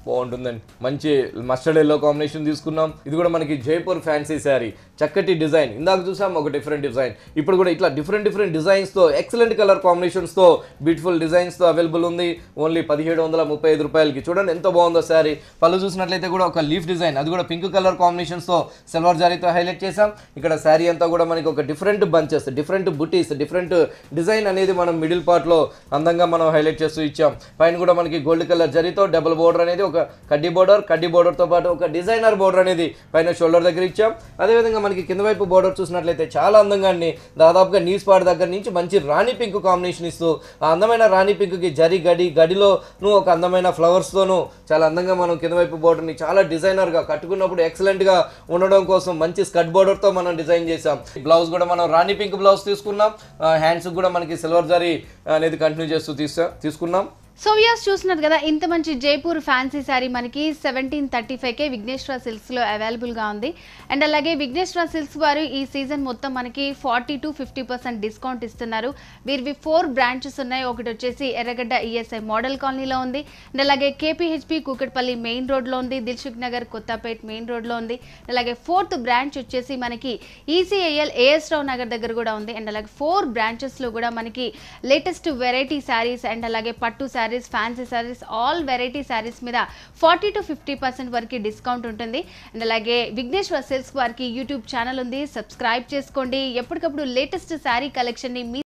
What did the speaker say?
బాగుంటుందండి మంచి mustard yellow combination తీసుకున్నాం ఇది కూడా మనకి జైపూర్ ఫ్యాన్సీ శారీ చక్కటి డిజైన్ ఇందాక చూసాం ఒక డిఫరెంట్ డిజైన్ ఇప్పుడు కూడా ఇట్లా డిఫరెంట్ డిఫరెంట్ డిజైన్స్తో ఎక్సలెంట్ కలర్ కాంబినేషన్స్తో బ్యూటిఫుల్ డిజైన్స్తో అవైలబుల్ ఉంది ఓన్లీ పదిహేడు వందల ముప్పై ఐదు రూపాయలకి చూడండి ఎంత బాగుందో శారీ పళ్ళు చూసినట్లయితే కూడా ఒక లీఫ్ డిజైన్ అది కూడా పింక్ కలర్ కాంబినేషన్స్తో సిల్వర్ జారీతో హైలైట్ చేసాం ఇక్కడ శారీ అంతా కూడా మనకి ఒక డిఫరెంట్ బంచెస్ డిఫరెంట్ బుటీస్ డిఫరెంట్ డిజైన్ అనేది మనం మిడిల్ పార్ట్లో అందంగా మనం హైలైట్ చేస్తూ ఇచ్చాం పైన కూడా మనకి గోల్డ్ కలర్ జరీతో డబుల్ బోర్డర్ అనేది ఒక కడ్డీ బోర్డర్ కడ్డీ బోర్డర్తో పాటు ఒక డిజైనర్ బోర్డర్ అనేది పైన షోల్డర్ దగ్గర ఇచ్చాం అదేవిధంగా మనకి కింద వైపు బోర్డర్ చూసినట్లయితే చాలా అందంగా అండి దాదాపుగా నీస్ పార్ట్ దగ్గర నుంచి మంచి రాణి పింక్ కాంబినేషన్ ఇస్తూ ఆ అందమైన రాణి పింక్కి జరి గడి గడిలోను ఒక అందమైన ఫ్లవర్స్తోనూ చాలా అందంగా మనం కింద వైపు బోర్డర్ని చాలా డిజైనర్గా కట్టుకున్నప్పుడు ఎక్సలెంట్గా ఉండడం కోసం మంచి స్కట్ బోర్డర్తో మనం డిజైన్ చేసాం బ్లౌజ్ కూడా మనం రాణి పింక్ బ్లౌజ్ తీసుకున్నాం హ్యాండ్స్ కూడా మనకి సిల్వర్ జరీ అనేది కంటిన్యూ చేస్తూ తీసా తీసుకున్నాం సో వ్యూస్ చూస్తున్నారు కదా ఇంత మంచి జైపూర్ ఫ్యాన్సీ శారీ మనకి సెవెంటీన్ థర్టీ ఫైవ్కే విఘ్నేశ్వర సిల్క్స్లో అవైలబుల్గా ఉంది అండ్ అలాగే విఘ్నేశ్వర సిల్క్స్ వారు ఈ సీజన్ మొత్తం మనకి forty to fifty percent discount ఇస్తున్నారు వీరివి ఫోర్ బ్రాంచెస్ ఉన్నాయి ఒకటి వచ్చేసి ఎర్రగడ్డ ఈఎస్ఐ మోడల్ కాలనీలో ఉంది అండ్ అలాగే కేపీహెచ్పి కూకట్పల్లి మెయిన్ రోడ్లో ఉంది దిల్సుఖ్ నగర్ కొత్తపేట్ మెయిన్ రోడ్లో ఉంది అండ్ అలాగే ఫోర్త్ బ్రాంచ్ వచ్చేసి మనకి ఈసీఐఎల్ ఏఎస్ రావు నగర్ దగ్గర కూడా ఉంది అండ్ అలాగే ఫోర్ బ్రాంచెస్లో కూడా మనకి లేటెస్ట్ వెరైటీ శారీస్ అండ్ అలాగే పట్టు saris fancy saris all variety saris మీద ఫార్టీ టు ఫిఫ్టీ పర్సెంట్ వరకు డిస్కౌంట్ ఉంటుంది అండ్ అలాగే విఘ్నేశ్వర సేల్స్ వారికి యూట్యూబ్ ఛానల్ ఉంది సబ్స్క్రైబ్ చేసుకోండి ఎప్పటికప్పుడు లేటెస్ట్ శారీ కలెక్షన్ని మీ